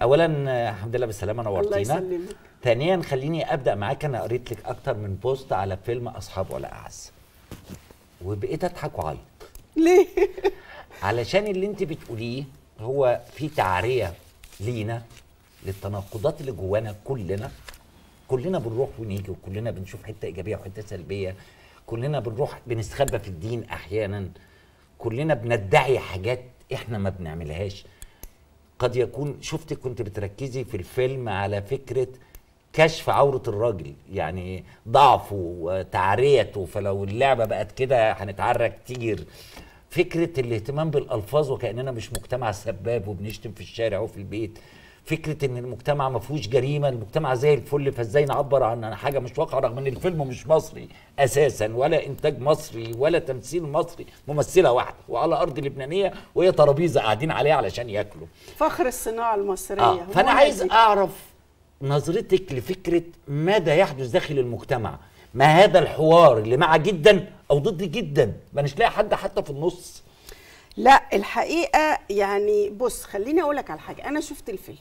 اولا آه، الحمد لله بالسلامه الله نورتينا يسلمك ثانيا خليني ابدا معاك انا قريت لك اكتر من بوست على فيلم اصحاب ولا اعز وبقيت اضحك وعيط ليه علشان اللي انت بتقوليه هو في تعريه لينا للتناقضات اللي جوانا كلنا كلنا بنروح ونيجي وكلنا بنشوف حته ايجابيه وحته سلبيه كلنا بنروح بنستخبى في الدين احيانا كلنا بندعي حاجات احنا ما بنعملهاش قد يكون شفتك كنت بتركزي في الفيلم على فكره كشف عورة الراجل يعني ضعفه وتعريته فلو اللعبة بقت كده هنتعرى كتير فكرة الاهتمام بالألفاظ وكأننا مش مجتمع سباب وبنشتم في الشارع وفي البيت فكرة ان المجتمع ما فيهوش جريمة المجتمع زي الفل فازاي نعبر عن حاجة مش واقعة رغم ان الفيلم مش مصري اساسا ولا انتاج مصري ولا تمثيل مصري ممثلة واحدة وعلى ارض لبنانية وهي ترابيزة قاعدين عليها علشان ياكلوا فخر الصناعه المصريه اه فانا منى عايز دي. اعرف نظرتك لفكره ماذا يحدث داخل المجتمع ما هذا الحوار اللي مع جدا او ضد جدا ما مش لاقي حد حتى في النص لا الحقيقه يعني بص خليني اقول لك على حاجه انا شفت الفيلم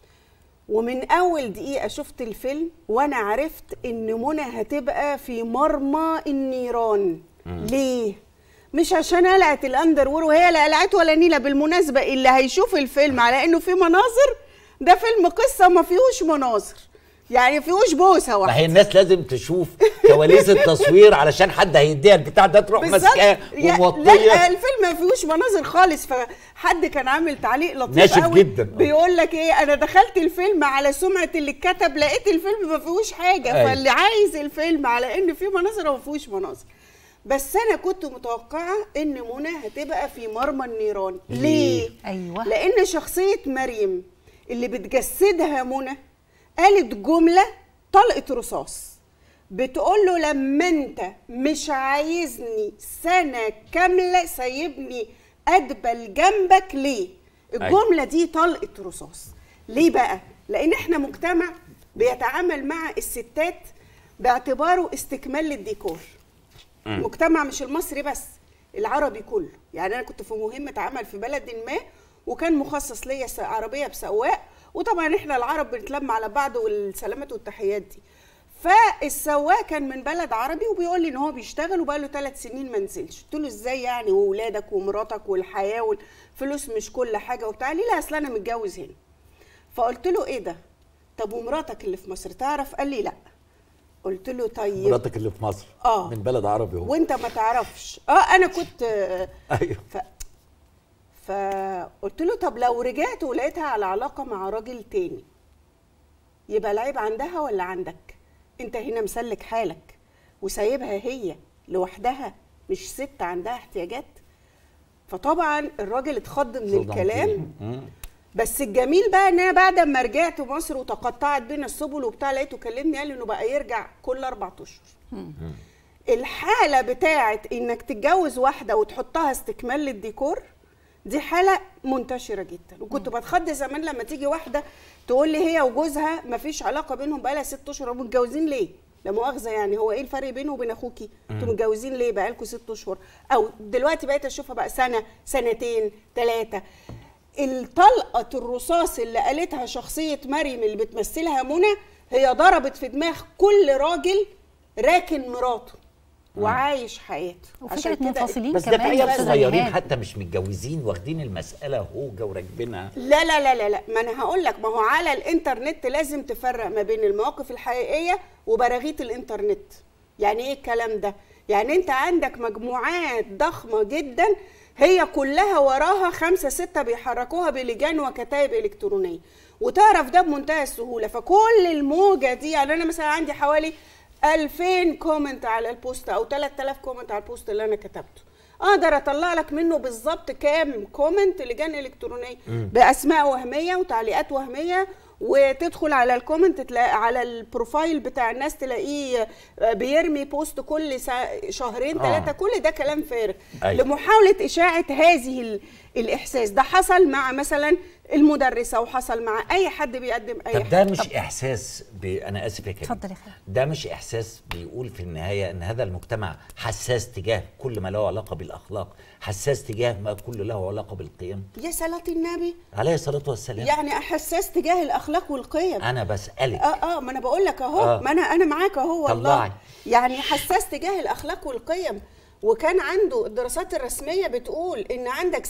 ومن اول دقيقه شفت الفيلم وانا عرفت ان منى هتبقى في مرمى النيران ليه مش عشان قلعت الاندر وور وهي لا قلعت ولا نيله بالمناسبه اللي هيشوف الفيلم على انه في مناظر ده فيلم قصه ما فيهوش مناظر يعني ما فيهوش بوسه ما واحده هي الناس لازم تشوف كواليس التصوير علشان حد هيديها البتاع ده تروح بالظبط. ماسكاه يا- لا وموطيه الفيلم ما فيهوش مناظر خالص فحد كان عامل تعليق لطيف ناشف قوي جداً. بيقول لك ايه انا دخلت الفيلم على سمعه اللي اتكتب لقيت الفيلم ما فيهوش حاجه أيوة. فاللي عايز الفيلم على ان فيه مناظر هو ما فيهوش مناظر بس انا كنت متوقعه ان منى هتبقى في مرمى النيران ليه أيوة. لان شخصيه مريم اللي بتجسدها منى قالت جمله طلقه رصاص بتقول له لما انت مش عايزني سنه كامله سايبني ادبل جنبك ليه الجمله دي طلقه رصاص ليه بقى لان احنا مجتمع بيتعامل مع الستات باعتباره استكمال للديكور مجتمع مش المصري بس العربي كله يعني انا كنت في مهمه عمل في بلد ما وكان مخصص ليا س- عربيه بسواق وطبعا احنا العرب بنتلم على بعض والسلامات والتحيات دي فالسواق كان من بلد عربي وبيقول لي ان هو بيشتغل وبقاله ثلاث سنين ما نزلش قلت له ازاي يعني واولادك ومراتك والحياه والفلوس مش كل حاجه وبتاع قال لي لا اصل انا متجوز هنا فقلت له ايه ده طب ومراتك اللي في مصر تعرف قال لي لا قلت له طيب مراتك اللي في مصر آه. من بلد عربي هو وانت ما تعرفش اه انا كنت آه، ايوه ف فقلت له طب لو رجعت ولقيتها على علاقه مع راجل تاني يبقى العيب عندها ولا عندك انت هنا مسلك حالك وسايبها هي لوحدها مش ست عندها احتياجات فطبعا الراجل اتخض من الكلام مم. بس الجميل بقى ان انا بعد ما رجعت مصر وتقطعت بين السبل وبتاع لقيته كلمني قال لي انه بقى يرجع كل اربع اشهر الحاله بتاعت انك تتجوز واحده وتحطها استكمال للديكور دي حاله منتشره جدا وكنت بتخض زمان لما تيجي واحده تقول لي هي وجوزها ما فيش علاقه بينهم بقالها ست اشهر هم متجوزين ليه لا مؤاخذه يعني هو ايه الفرق بينه وبين اخوكي انتوا متجوزين ليه بقالكم ست اشهر او دلوقتي بقيت اشوفها بقى سنه سنتين ثلاثه الطلقه الرصاص اللي قالتها شخصيه مريم اللي بتمثلها منى هي ضربت في دماغ كل راجل راكن مراته وعايش حياته وفكره منفصلين بس ده في كمان عيال يا أستاذة صغيرين نهاد. حتى مش متجوزين واخدين المساله هوجه وراكبينها لا لا لا لا لا ما انا هقول لك ما هو على الانترنت لازم تفرق ما بين المواقف الحقيقيه وبراغيث الانترنت يعني ايه الكلام ده يعني انت عندك مجموعات ضخمه جدا هي كلها وراها خمسة ستة بيحركوها بلجان وكتائب إلكترونية وتعرف ده بمنتهى السهولة فكل الموجة دي يعني أنا مثلا عندي حوالي 2000 كومنت على البوست أو 3000 كومنت على البوست اللي أنا كتبته اقدر اطلع لك منه بالظبط كام كومنت لجان الكترونيه باسماء وهميه وتعليقات وهميه وتدخل على الكومنت تلاقي على البروفايل بتاع الناس تلاقيه بيرمي بوست كل سا- شهرين آه. ثلاثه كل ده كلام فارغ أيوة. لمحاوله اشاعه هذه ال- الاحساس ده حصل مع مثلا المدرسه وحصل مع اي حد بيقدم اي طب حاجه ده مش احساس ب... انا اسف يا كريم اتفضل يا خالد. ده مش احساس بيقول في النهايه ان هذا المجتمع حساس تجاه كل ما له علاقه بالاخلاق حساس تجاه ما كل له علاقه بالقيم يا صلاه النبي عليه الصلاه والسلام يعني حساس تجاه الاخلاق والقيم انا بسالك اه اه ما انا بقول لك اهو آه. ما انا انا معاك اهو والله طلعي. يعني حساس تجاه الاخلاق والقيم وكان عنده الدراسات الرسميه بتقول ان عندك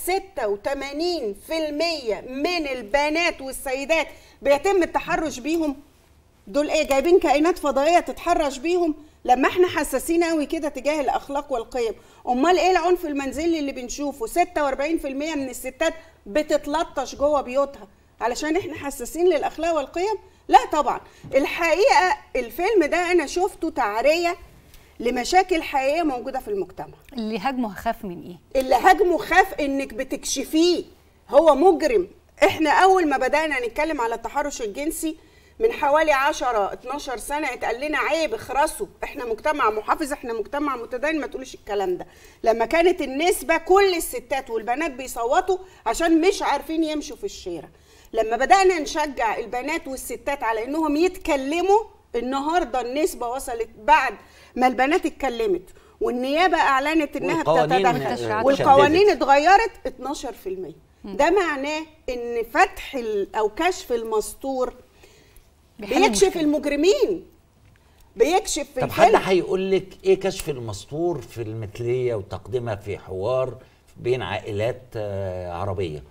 86% من البنات والسيدات بيتم التحرش بيهم دول ايه جايبين كائنات فضائيه تتحرش بيهم لما احنا حساسين قوي كده تجاه الاخلاق والقيم امال ايه العنف المنزلي اللي بنشوفه 46% من الستات بتتلطش جوه بيوتها علشان احنا حساسين للاخلاق والقيم لا طبعا الحقيقه الفيلم ده انا شفته تعريه لمشاكل حقيقيه موجوده في المجتمع اللي هاجمه هخاف من ايه اللي هاجمه خاف انك بتكشفيه هو مجرم احنا اول ما بدانا نتكلم على التحرش الجنسي من حوالي 10 12 سنه اتقال لنا عيب اخرسوا احنا مجتمع محافظ احنا مجتمع متدين ما تقولوش الكلام ده لما كانت النسبه كل الستات والبنات بيصوتوا عشان مش عارفين يمشوا في الشارع لما بدانا نشجع البنات والستات على انهم يتكلموا النهارده النسبه وصلت بعد ما البنات اتكلمت والنيابه اعلنت انها والقوانين بتتدخل شددت. والقوانين اتغيرت 12% ده معناه ان فتح ال- او كشف المستور بيحل بيكشف المشكلة. المجرمين بيكشف في طب حد الفيلم هيقول لك ايه كشف المستور في المثليه وتقديمها في حوار بين عائلات آه، عربيه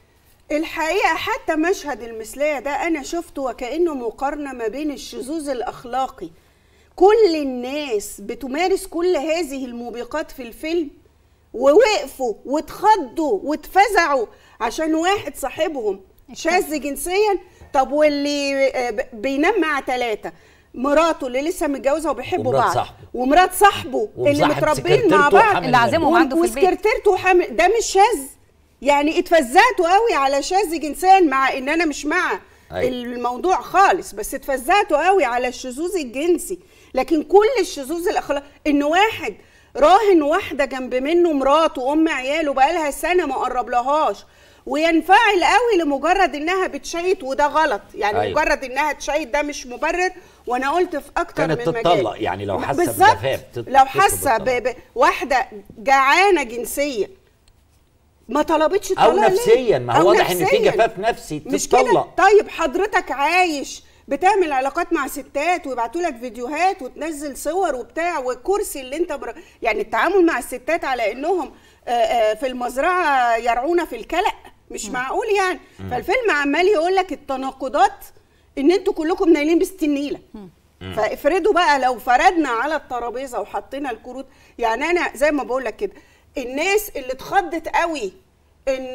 الحقيقه حتى مشهد المثليه ده انا شفته وكانه مقارنه ما بين الشذوذ الاخلاقي كل الناس بتمارس كل هذه الموبقات في الفيلم ووقفوا واتخضوا واتفزعوا عشان واحد صاحبهم شاذ جنسيا طب واللي آه، ب- بينام مع ثلاثه مراته اللي لسه متجوزها وبيحبوا ومرات بعض صاحبه. ومرات صاحبه اللي ومصاحب متربيين مع سكرتيرته بعض وحامل اللي عازمهم منه. عنده في البيت. وسكرتيرته حامل ده مش شاذ يعني اتفزعتوا قوي على شاذ جنسيا مع ان انا مش مع أيوة. الموضوع خالص بس اتفزعتوا قوي على الشذوذ الجنسي لكن كل الشذوذ الاخلاق ان واحد راهن واحده جنب منه مراته وام عياله بقالها سنه ما قربلهاش وينفعل قوي لمجرد انها بتشيت وده غلط يعني أيوة. أيوة. مجرد انها تشيت ده مش مبرر وانا قلت في اكتر كانت من مجال تتطلق يعني لو حاسة بالظبط. بجفاف تت- لو تطلب حاسه ب- الطلاق. ب- واحده جعانه جنسيا ما طلبتش او الطلاق ليه؟ نفسيا ما أو هو واضح ان في نفسياً. جفاف نفسي مش كده تتطلق طيب حضرتك عايش بتعمل علاقات مع ستات ويبعتوا لك فيديوهات وتنزل صور وبتاع والكرسي اللي انت بر... يعني التعامل مع الستات على انهم آه، آه، في المزرعه يرعون في الكلأ مش معقول يعني فالفيلم عمال يقول لك التناقضات ان انتوا كلكم نايلين بستين نيله فافرضوا بقى لو فردنا على الترابيزه وحطينا الكروت يعني انا زي ما بقول لك كده الناس اللي اتخضت قوي ان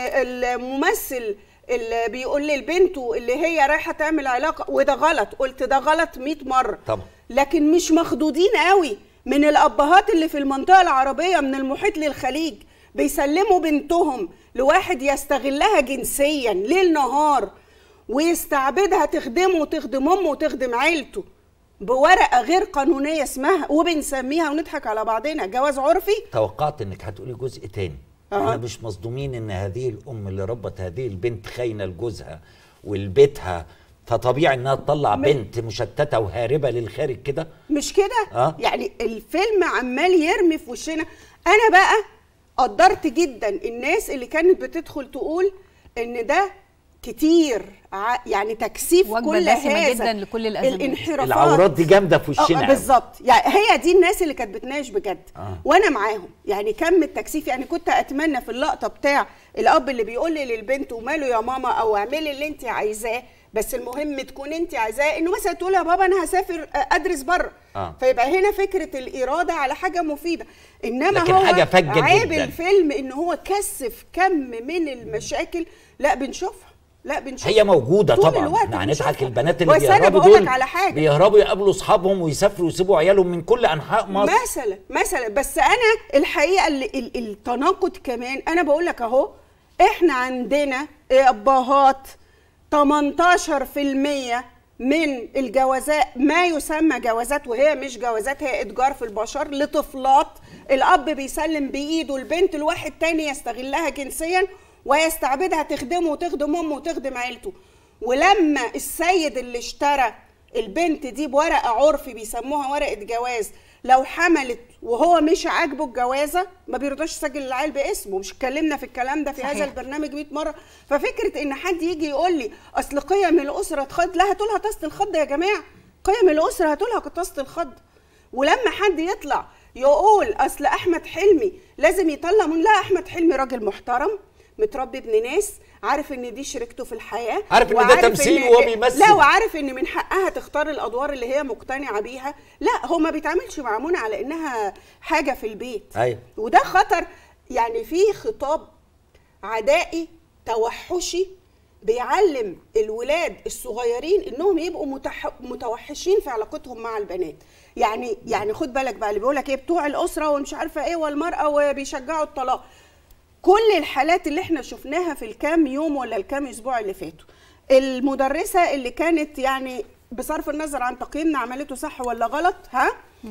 الممثل اللي بيقول لبنته اللي هي رايحه تعمل علاقه وده غلط قلت ده غلط 100 مره طبعا. لكن مش مخضوضين قوي من الابهات اللي في المنطقه العربيه من المحيط للخليج بيسلموا بنتهم لواحد يستغلها جنسيا ليل نهار ويستعبدها تخدمه وتخدم امه وتخدم عيلته بورقه غير قانونيه اسمها وبنسميها ونضحك على بعضنا جواز عرفي توقعت انك هتقولي جزء تاني أها. احنا مش مصدومين ان هذه الام اللي ربت هذه البنت خاينه لجوزها ولبيتها فطبيعي انها تطلع م- بنت مشتته وهاربه للخارج كده مش كده آه. يعني الفيلم عمال يرمي في وشنا انا بقى قدرت جدا الناس اللي كانت بتدخل تقول ان ده كتير ع- يعني تكثيف وجبة كل دسمة هذا جداً لكل الأزمات. الانحرافات العورات دي جامده في اه وشنا بالظبط يعني هي دي الناس اللي كانت بتناقش بجد آه. وانا معاهم يعني كم التكثيف يعني كنت اتمنى في اللقطه بتاع الاب اللي بيقول لي للبنت وماله يا ماما او اعملي اللي انت عايزاه بس المهم تكون انت عايزاه انه مثلا تقول يا بابا انا هسافر آه، ادرس بره آه. فيبقى هنا فكره الاراده على حاجه مفيده انما لكن هو حاجة فجة عيب جداً. الفيلم ان هو كثف كم من المشاكل لا بنشوفها لا بنشوفها هي موجوده طول طبعا الوقت احنا هنضحك بنشوفها. البنات اللي بس انا بيهربوا بقول دول لك على حاجه بيهربوا يقابلوا اصحابهم ويسافروا ويسيبوا عيالهم من كل انحاء مصر مثلا مثلا بس انا الحقيقه اللي ال- التناقض كمان انا بقول لك اهو احنا عندنا ابهات 18% من الجوازات ما يسمى جوازات وهي مش جوازات هي اتجار في البشر لطفلات الاب بيسلم بايده البنت لواحد تاني يستغلها جنسيا ويستعبدها تخدمه وتخدم امه وتخدم عيلته ولما السيد اللي اشترى البنت دي بورقه عرفي بيسموها ورقه جواز لو حملت وهو مش عاجبه الجوازه ما بيرضاش يسجل العيل باسمه مش اتكلمنا في الكلام ده في صحيح. هذا البرنامج 100 مره ففكره ان حد يجي يقول لي اصل قيم الاسره تخض لا هاتولها طاسه الخض يا جماعه قيم الاسره هاتولها طاسه الخض ولما حد يطلع يقول اصل احمد حلمي لازم يطلع من لا احمد حلمي راجل محترم متربي ابن ناس عارف ان دي شريكته في الحياه عارف إن ده وعارف تمثيل إن- وهو بيمثل. لا وعارف ان من حقها تختار الادوار اللي هي مقتنعه بيها لا هو ما بيتعاملش مع منى على انها حاجه في البيت أيوة. وده خطر يعني في خطاب عدائي توحشي بيعلم الولاد الصغيرين انهم يبقوا متح... متوحشين في علاقتهم مع البنات يعني يعني خد بالك بقى اللي بيقول لك ايه بتوع الاسره ومش عارفه ايه والمراه وبيشجعوا الطلاق كل الحالات اللي احنا شفناها في الكام يوم ولا الكام اسبوع اللي فاتوا المدرسه اللي كانت يعني بصرف النظر عن تقييمنا عملته صح ولا غلط ها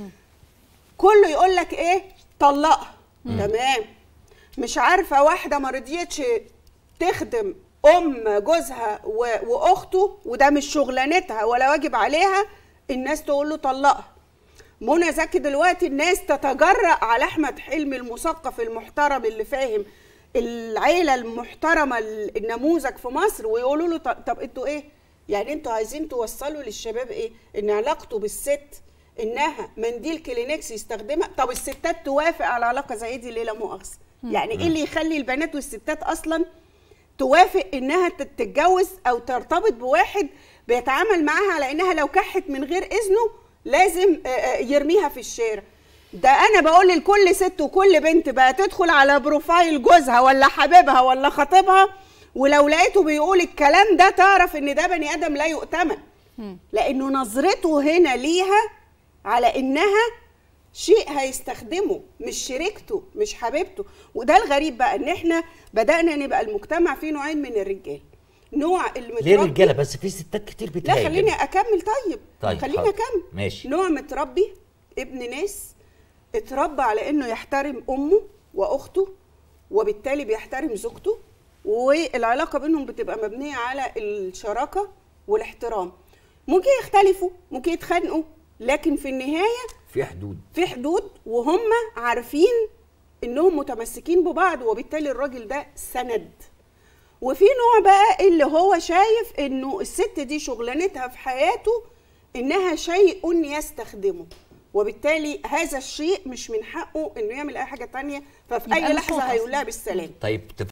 كله يقول لك ايه طلقها تمام مش عارفه واحده ما رضيتش تخدم ام جوزها و- واخته وده مش شغلانتها ولا واجب عليها الناس تقول له طلقها منى زكي دلوقتي الناس تتجرأ على احمد حلمي المثقف المحترم اللي فاهم العيله المحترمه ال- النموذج في مصر ويقولوا له طب, طب انتوا ايه يعني انتوا عايزين توصلوا للشباب ايه ان علاقته بالست انها منديل كلينكس يستخدمها طب الستات توافق على علاقه زي دي ليه لا مؤاخذه يعني ايه اللي يخلي البنات والستات اصلا توافق انها تت- تتجوز او ترتبط بواحد بيتعامل معاها على انها لو كحت من غير اذنه لازم آه، آه، يرميها في الشارع ده انا بقول لكل ست وكل بنت بقى تدخل على بروفايل جوزها ولا حبيبها ولا خطيبها ولو لقيته بيقول الكلام ده تعرف ان ده بني ادم لا يؤتمن لانه نظرته هنا ليها على انها شيء هيستخدمه مش شريكته مش حبيبته وده الغريب بقى ان احنا بدانا نبقى المجتمع فيه نوعين من الرجال نوع المتربي ليه رجاله بس في ستات كتير لا بتهاجم خليني اكمل طيب, طيب، خليني حاضر. اكمل ماشي. نوع متربي ابن ناس اتربى على انه يحترم امه واخته وبالتالي بيحترم زوجته والعلاقه بينهم بتبقى مبنيه على الشراكه والاحترام ممكن يختلفوا ممكن يتخانقوا لكن في النهايه في حدود في حدود وهم عارفين انهم متمسكين ببعض وبالتالي الراجل ده سند وفي نوع بقى اللي هو شايف انه الست دي شغلانتها في حياته انها شيء يستخدمه وبالتالي هذا الشيء مش من حقه انه يعمل اي حاجه تانية ففي يبقى اي مش لحظه صوت هيقول لها أصلاً. بالسلام طيب تف-